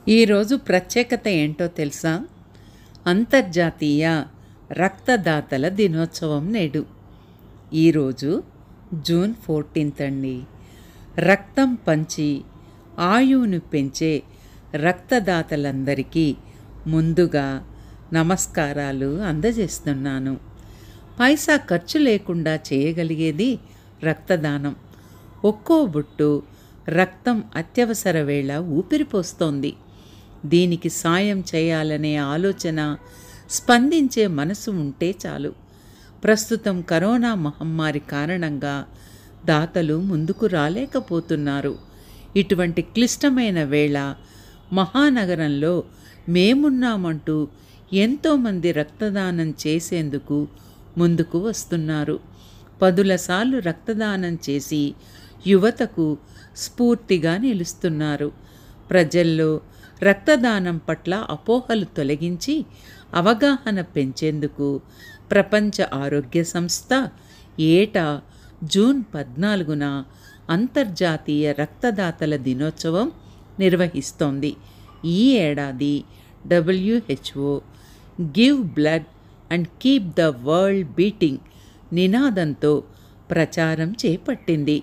ఈరోజు ప్రత్యేకత ఏంటో తెలుసా అంతర్జాతీయ రక్తదాతల దినోత్సవం నేడు ఈరోజు జూన్ ఫోర్టీన్త్ అండి రక్తం పంచి ఆయువును పెంచే రక్తదాతలందరికీ ముందుగా నమస్కారాలు అందజేస్తున్నాను పైసా ఖర్చు లేకుండా చేయగలిగేది రక్తదానం ఒక్కో బుట్టు రక్తం అత్యవసర వేళ ఊపిరిపోస్తోంది దీనికి సాయం చేయాలనే ఆలోచన స్పందించే మనసు ఉంటే చాలు ప్రస్తుతం కరోనా మహమ్మారి కారణంగా దాతలు ముందుకు రాలేకపోతున్నారు ఇటువంటి క్లిష్టమైన వేళ మహానగరంలో మేమున్నామంటూ ఎంతోమంది రక్తదానం చేసేందుకు ముందుకు వస్తున్నారు పదులసార్లు రక్తదానం చేసి యువతకు స్ఫూర్తిగా నిలుస్తున్నారు ప్రజల్లో రక్తదానం పట్ల అపోహలు తొలగించి అవగాహన పెంచేందుకు ప్రపంచ ఆరోగ్య సంస్థ ఏటా జూన్ పద్నాలుగున అంతర్జాతీయ రక్తదాతల దినోత్సవం నిర్వహిస్తోంది ఈ ఏడాది WHO give blood and keep the world beating నినాదంతో ప్రచారం చేపట్టింది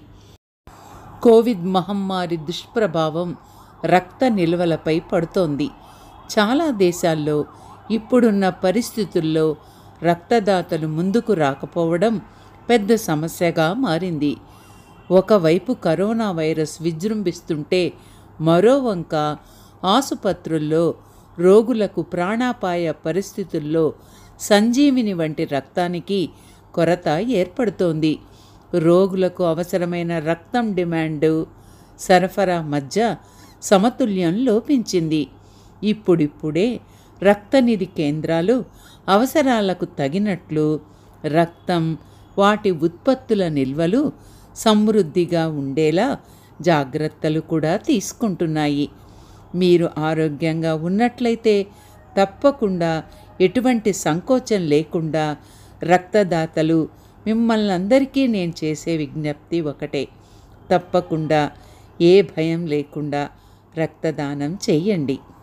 కోవిడ్ మహమ్మారి దుష్ప్రభావం రక్త నిల్వలపై పడుతోంది చాలా దేశాల్లో ఇప్పుడున్న పరిస్థితుల్లో రక్తదాతలు ముందుకు రాకపోవడం పెద్ద సమస్యగా మారింది ఒకవైపు కరోనా వైరస్ విజృంభిస్తుంటే మరోవంక ఆసుపత్రుల్లో రోగులకు ప్రాణాపాయ పరిస్థితుల్లో సంజీవిని వంటి రక్తానికి కొరత ఏర్పడుతోంది రోగులకు అవసరమైన రక్తం డిమాండు సరఫరా మధ్య సమతుల్యం లోపించింది ఇప్పుడిప్పుడే రక్తనిధి కేంద్రాలు అవసరాలకు తగినట్లు రక్తం వాటి ఉత్పత్తుల నిల్వలు సమృద్ధిగా ఉండేలా జాగ్రత్తలు కూడా తీసుకుంటున్నాయి మీరు ఆరోగ్యంగా ఉన్నట్లయితే తప్పకుండా ఎటువంటి సంకోచం లేకుండా రక్తదాతలు మిమ్మల్ని అందరికీ నేను చేసే విజ్ఞప్తి ఒకటే తప్పకుండా ఏ భయం లేకుండా రక్తదానం చెయ్యండి